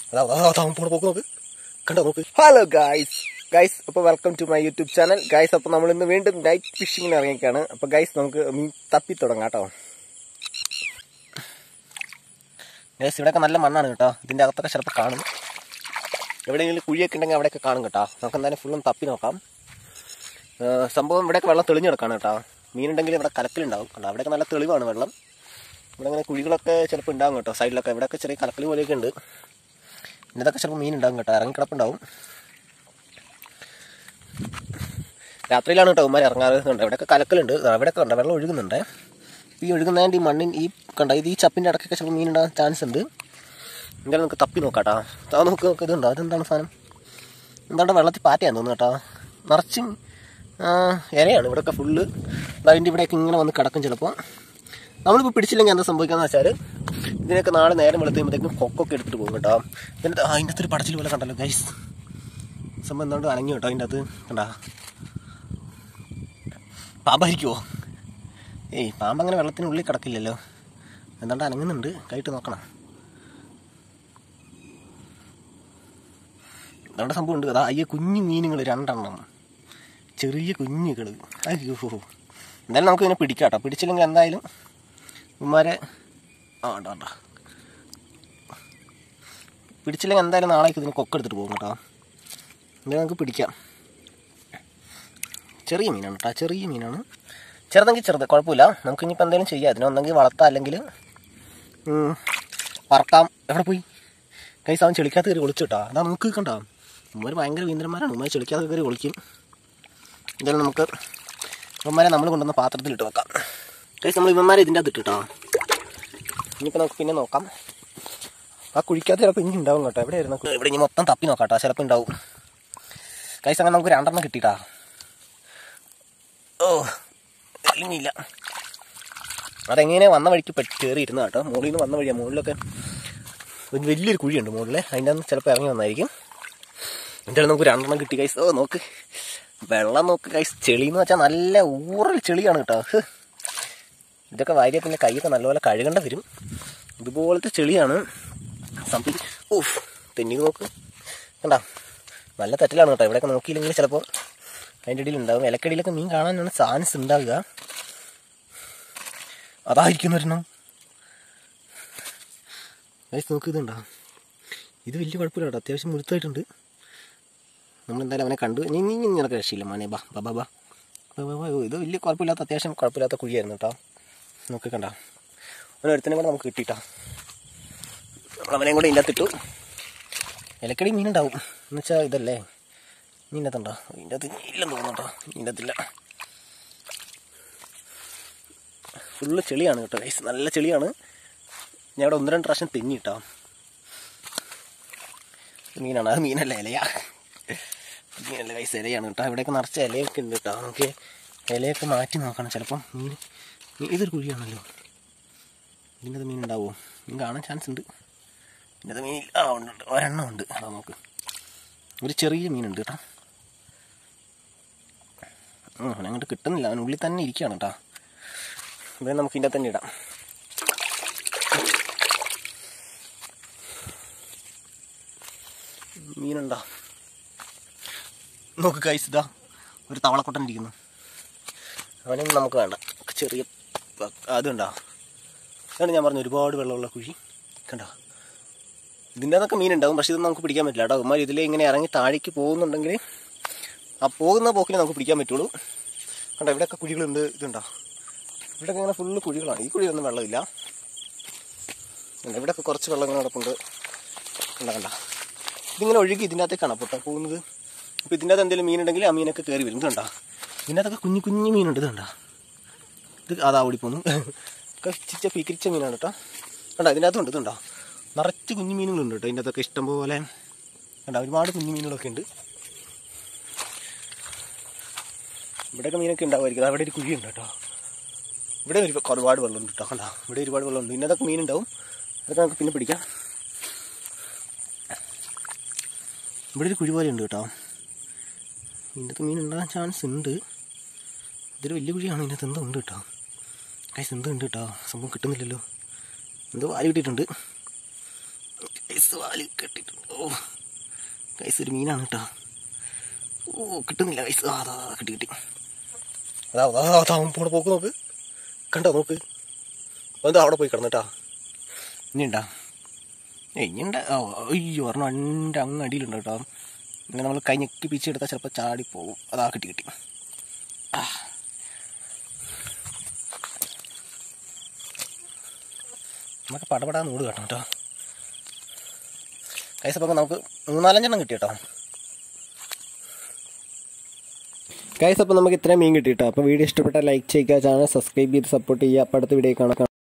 അതാ അതാ അതാ പോണ പോക്ക് നോക്ക് കണ്ടോ നോക്ക് ഹലോ ഗൈസ് ഗൈസ് അപ്പോൾ welcome to my YouTube channel guys അപ്പോൾ നമ്മൾ ഇന്ന് വീണ്ടും നൈറ്റ് ഫിഷിങ്ങിന് ഇറങ്ങിയൊക്കെയാണ് അപ്പോൾ ഗൈസ് നമുക്ക് മീൻ തപ്പി തുടങ്ങാം കേട്ടോ ഗൈസ് ഇവിടെയൊക്കെ നല്ല മണ്ണാണ് കേട്ടോ ഇതിൻ്റെ അകത്തൊക്കെ ചിലപ്പോൾ കാണും എവിടെയെങ്കിലും കുഴിയൊക്കെ ഉണ്ടെങ്കിൽ അവിടെയൊക്കെ കാണും കേട്ടോ നമുക്ക് എന്തായാലും ഫുള്ളും തപ്പി നോക്കാം ഏഹ് സംഭവം ഇവിടെയൊക്കെ വെള്ളം തെളിഞ്ഞ് കിടക്കാണ് കേട്ടോ മീനുണ്ടെങ്കിൽ ഇവിടെ കലക്കലുണ്ടാവും കണ്ടോ അവിടെയൊക്കെ നല്ല തെളിവാണ് വെള്ളം ഇവിടെ ഇങ്ങനെ കുഴികളൊക്കെ ചിലപ്പോൾ ഉണ്ടാവും കേട്ടോ സൈഡിലൊക്കെ ഇവിടെയൊക്കെ ചെറിയ കലക്കൽ പോലെയൊക്കെ ഉണ്ട് ഇന്നതൊക്കെ ചിലപ്പോൾ മീൻ ഉണ്ടാവും കേട്ടോ ഇറങ്ങി കിടപ്പുണ്ടാവും രാത്രിയിലാണ് കേട്ടോ ഉമ്മാർ ഇറങ്ങാറ് ഉണ്ട് ഇവിടെയൊക്കെ കലക്കലുണ്ട് ദാ ഇവിടെയൊക്കെ ഉണ്ട് വെള്ളം ഒഴുകുന്നുണ്ട് ഈ ഒഴുകുന്നതിൻ്റെ ഈ മണ്ണിൻ ഈ കണ്ട ഇത് ഈ ചപ്പിൻ്റെ ഇടയ്ക്കൊക്കെ ചിലപ്പോൾ മീൻ ഉണ്ടാകാൻ ചാൻസ് ഉണ്ട് എന്തായാലും നമുക്ക് തപ്പി നോക്കാട്ടാ താ നോക്ക് നോക്ക് ഇതുണ്ടോ അതെന്താണ് സാധനം എന്താണ് വെള്ളത്തിൽ പാറ്റയാന്ന് തോന്നുന്നു കേട്ടോ നിറച്ചും ആ, ഇരയാണ് ഇവിടെയൊക്കെ ഫുള്ള് അതിൻ്റെ ഇവിടെയൊക്കെ ഇങ്ങനെ വന്ന് കിടക്കും ചിലപ്പോൾ നമ്മളിപ്പോൾ പിടിച്ചില്ലെങ്കിൽ എന്താ സംഭവിക്കാന്ന് വെച്ചാൽ ഇതിനൊക്കെ നാളെ നേരം വെളുത്തുമ്പോഴത്തേക്കും കൊക്കൊക്കെ എടുത്തിട്ട് പോകും കേട്ടോ എന്നിട്ട് ആ, അതിൻ്റെ അകത്തൊരു പടച്ചിൽ പോലെ കണ്ടല്ലോ ഗൈസ് സംഭവം എന്തുകൊണ്ട് അനങ്ങി കേട്ടോ അതിൻ്റെ അകത്ത് കണ്ടാ പാമ്പായിരിക്കുമോ ഏയ് പാമ്പ് അങ്ങനെ വെള്ളത്തിനുള്ളിൽ കിടക്കില്ലല്ലോ എന്താണ്ട് അനങ്ങുന്നുണ്ട് കൈയിട്ട് നോക്കണം അവിടെ സംഭവം ഉണ്ട് അതാ അയ്യ കുഞ്ഞു മീനുകൾ രണ്ടെണ്ണം ചെറിയ കുഞ്ഞുകൾ അയ്യോ എന്തായാലും നമുക്ക് ഇതിനെ പിടിക്കാം കേട്ടോ പിടിച്ചില്ലെങ്കിൽ എന്തായാലും ഉമ്മാരെ ആ ഉണ്ടോ ഉണ്ടോ പിടിച്ചില്ലെങ്കിൽ എന്തായാലും നാളേക്ക് ഇതിന് കൊക്കെടുത്തിട്ട് പോകും കേട്ടോ എന്തായാലും നമുക്ക് പിടിക്കാം ചെറിയ മീനാണ് കേട്ടോ ചെറിയ മീനാണ് ചെറുതെങ്കിൽ ചെറുത് കുഴപ്പമില്ല നമുക്ക് ഇനിയിപ്പോൾ എന്തെങ്കിലും ചെയ്യാം അതിനൊന്നെങ്കിൽ വളർത്താം അല്ലെങ്കിൽ ഉം, പറക്കാം എവിടെ പോയി കൈസ് അവൻ ചെളിക്കകത്ത് കയറി ഒളിച്ചു കേട്ടോ അതാ നമുക്ക് കണ്ടോ ഉമ്മര് ഭയങ്കര വീന്ദ്രന്മാരാണ് ഉമ്മര് ചെളിക്കകത്ത് കയറി ഒളിക്കും എന്തായാലും നമുക്ക് ഇവന്മാരെ നമ്മൾ കൊണ്ടുവന്ന പാത്രത്തിലിട്ട് വെക്കാം കൈസ് നമ്മൾ ഇവന്മാരെ ഇതിൻ്റെ അകത്ത് ഇട്ടിട്ടോ ഇനിയിപ്പോൾ നമുക്ക് പിന്നെ നോക്കാം ആ കുഴിക്കകത്ത് ചിലപ്പോൾ ഇനി ഉണ്ടാവും കേട്ടോ എവിടെയായിരുന്നു ഇവിടെ ഇനി മൊത്തം തപ്പി നോക്കാം കേട്ടോ ചിലപ്പോൾ ഉണ്ടാവും കൈസ് അങ്ങനെ നമുക്ക് രണ്ടെണ്ണം കിട്ടിയിട്ടാ ഓ ഇനിയില്ല അതെങ്ങനെ വന്ന വഴിക്ക് പെട്ട് കയറി ഇരുന്ന കേട്ടോ മുകളിൽ നിന്ന് വന്ന വഴിയാണ് മുകളിലൊക്കെ ഒരു വലിയൊരു കുഴിയുണ്ട് മുകളിൽ അതിൻ്റെ അകത്ത് ചിലപ്പോൾ ഇറങ്ങി വന്നായിരിക്കും എന്തായാലും നമുക്ക് രണ്ടെണ്ണം കിട്ടി കൈസ് ഓ നോക്ക് വെള്ളം നോക്ക് കൈസ് ചെളി എന്ന് വെച്ചാൽ നല്ല ഊറൽ ചെളിയാണ് കേട്ടോ ഹ്. ഇതൊക്കെ വാരിയ പിന്നെ കൈയൊക്കെ നല്ലപോലെ കഴുകേണ്ട വരും ഇതുപോലത്തെ ചെളിയാണ് സംഭവം ഓഫ് തെന്നി നോക്ക് കണ്ടാ നല്ല തെറ്റലാണ് കേട്ടോ ഇവിടെയൊക്കെ നോക്കിയില്ലെങ്കിൽ ചിലപ്പോൾ അതിൻ്റെ ഇടയിൽ ഉണ്ടാവും ഇലക്കടിയിലൊക്കെ മീൻ കാണാനാണ് ചാൻസ് ഉണ്ടാവുക അതായിരിക്കും ഒരെണ്ണം ഗൈസ് നോക്ക് ഇതുണ്ടോ ഇത് വലിയ കുഴപ്പമില്ല കേട്ടോ അത്യാവശ്യം മുഴുത്തായിട്ടുണ്ട് നമ്മളെന്തായാലും അവനെ കണ്ടു ഇനി ഇനി നിനക്ക് രക്ഷയില്ല മോനെ ബാ ബാ ബാ ബാ ബാ, ബാ, ബാ. ഓ, ഇത് വലിയ കുഴപ്പമില്ലാത്ത അത്യാവശ്യം കുഴപ്പമില്ലാത്ത കുഴിയായിരുന്നു കേട്ടോ നോക്കി കണ്ട അവനൊരുത്തനെ കൂടെ നമുക്ക് കിട്ടിയിട്ടാ നമ്മളവനെയും കൂടെ ഇതിൻ്റെ അകത്തിട്ടു ഇലക്കടി മീനുണ്ടാവും എന്ന് വെച്ചാൽ ഇതല്ലേ ഇതിൻ്റെ അകത്തുണ്ടോ ഇതിൻ്റെ അകത്ത് ഇല്ലെന്ന് തോന്നുന്നു കേട്ടോ ഇതിൻ്റെ അകത്തില്ല ഫുള്ള് ചെളിയാണ് കേട്ടോ ഗൈസ് നല്ല ചെളിയാണ് ഞാൻ ഇവിടെ ഒന്ന് രണ്ട് പ്രാവശ്യം തെന്നി കേട്ടോ മീനാണ് അത് മീനല്ല ഇലയാ മീനല്ല കൈസ് ഇലയാണ് കേട്ടോ ഇവിടെയൊക്കെ നിറച്ച ഇലയൊക്കെ ഉണ്ട് കേട്ടോ നമുക്ക് ഇലയൊക്കെ മാറ്റി നോക്കണം ചിലപ്പം മീൻ മീൻ- ഇതൊരു കുഴിയാണല്ലോ ഇതിൻ്റെ മീൻ ഉണ്ടാവുമോ മീൻ കാണാൻ ചാൻസ് ഉണ്ട് ഇതിൻ്റെ മീൻ ആ ഉണ്ട് ഉണ്ട്. ഒരെണ്ണം ഉണ്ട് അതാ നോക്ക് ഒരു ചെറിയ മീനുണ്ട് കേട്ടോ ഉം, അവനെ അങ്ങോട്ട് കിട്ടുന്നില്ല അവനുള്ളിൽ തന്നെ ഇരിക്കുകയാണ് കേട്ടോ ഇവിടെ നമുക്ക് ഇതിൻ്റെ തന്നെ ഇടാം മീനുണ്ടോ നോക്ക് കൈസ് ഇതാ ഒരു തവളക്കൊട്ടൻ ഇരിക്കുന്നു അവനൊന്നും നമുക്ക് വേണ്ട ചെറിയ പ- അതുണ്ടോ അതാണ് ഞാൻ പറഞ്ഞു ഒരുപാട് വെള്ളമുള്ള കുഴി കണ്ടോ ഇതിൻ്റെ അതൊക്കെ മീനുണ്ടാവും പക്ഷേ ഇതൊന്നും നമുക്ക് പിടിക്കാൻ പറ്റില്ല കേട്ടോ ഉമ്മാർ ഇതിലേ ഇങ്ങനെ ഇറങ്ങി താഴേക്ക് പോകുന്നുണ്ടെങ്കിൽ ആ പോകുന്ന പോക്കിന് നമുക്ക് പിടിക്കാൻ പറ്റുള്ളൂ കണ്ടോ ഇവിടെയൊക്കെ കുഴികളുണ്ട് ഇതുണ്ടോ ഇവിടെയൊക്കെ ഇങ്ങനെ ഫുള്ള് കുഴികളാണ് ഈ കുഴിയൊന്നും വെള്ളമില്ല കണ്ടോ, ഇവിടെയൊക്കെ കുറച്ച് വെള്ളം ഇങ്ങനെ കിടപ്പുണ്ട് കണ്ട കണ്ട ഇതിങ്ങനെ ഒഴുകി ഇതിൻ്റെ അകത്തേക്കാണ് പൊട്ടാ പോകുന്നത് അപ്പോൾ ഇതിൻ്റെ അകത്ത് എന്തെങ്കിലും മീനുണ്ടെങ്കിൽ ആ മീനൊക്കെ കയറി വരും ഇതുണ്ടോ ഇതിൻ്റെ അകത്തൊക്കെ കുഞ്ഞു കുഞ്ഞു മീനുണ്ട് ഇതുണ്ടോ ഇത് അതാ ഓടിപ്പോന്നു കച്ചിച്ച പീക്കിരിച്ച മീനാണ് കേട്ടോ കണ്ടോ ഇതിൻ്റെ അകത്തുണ്ട് ഇതുണ്ടോ നിറച്ച് കുഞ്ഞു മീനുകളുണ്ട് കേട്ടോ ഇതിൻ്റെ അകത്തൊക്കെ ഇഷ്ടം പോലെ കണ്ടോ ഒരുപാട് കുഞ്ഞു മീനുകളൊക്കെ ഉണ്ട് ഇവിടെയൊക്കെ മീനൊക്കെ ഉണ്ടാവുമായിരിക്കും അവിടെ ഒരു കുഴിയുണ്ട് കേട്ടോ ഇവിടെ ഒരു ഒരുപാട് വെള്ളമുണ്ട് കേട്ടോ കണ്ടോ ഇവിടെ ഒരുപാട് വെള്ളമുണ്ട് ഇന്നതൊക്കെ മീനുണ്ടാവും അതൊക്കെ നമുക്ക് പിന്നെ പിടിക്കാം ഇവിടെ ഒരു കുഴി പോലെ ഉണ്ട് കേട്ടോ ഇതിൻ്റെ മീൻ ഉണ്ടാകാൻ ചാൻസ് ഉണ്ട് ഇതൊരു വലിയ കുഴിയാണ് ഇതിനകത്ത് എന്തോ ഉണ്ട് കേട്ടോ കൈസ് എന്തോ ഉണ്ട് കേട്ടോ സംഭവം കിട്ടുന്നില്ലല്ലോ എന്തോ വാരി കിട്ടിയിട്ടുണ്ട് കൈസ് വാല് കെട്ടിട്ടുണ്ട് ഓ കൈസ് ഒരു മീനാണ് കേട്ടോ ഓ കിട്ടുന്നില്ല കൈസ് ആ അതാ അതാ, കിട്ടി കിട്ടി അതാ അതാ അതാ അവൻ പോണ പോക്ക് നോക്ക് കണ്ടോ നോക്ക് എന്താ അവിടെ പോയി കിടന്നിട്ടാ ഇനി ഉണ്ടാ ഇനിയുണ്ട് ഓ അയ്യോ ഒരെണ്ണം എൻ്റെ അങ്ങ് അടിയിലുണ്ട് കേട്ടോ ഇങ്ങനെ നമ്മൾ കൈ ഞെക്കി പിച്ചെടുത്താൽ ചിലപ്പോൾ ചാടി പോകും അതാ കിട്ടി കിട്ടി ആ. നമുക്ക് പടപടാ നൂട് കേട്ടോ കേട്ടോ കൈസപ്പം നമുക്ക് മൂന്നാലഞ്ചെണ്ണം കിട്ടി കേട്ടോ ഗൈസ് അപ്പോൾ നമുക്ക് ഇത്രയും മീൻ കിട്ടി കേട്ടോ അപ്പോൾ വീഡിയോ ഇഷ്ടപ്പെട്ടാൽ ലൈക്ക് ചെയ്യുക ചാനൽ സബ്സ്ക്രൈബ് ചെയ്ത് സപ്പോർട്ട് ചെയ്യുക അപ്പോൾ അടുത്ത വീഡിയോ കാണാം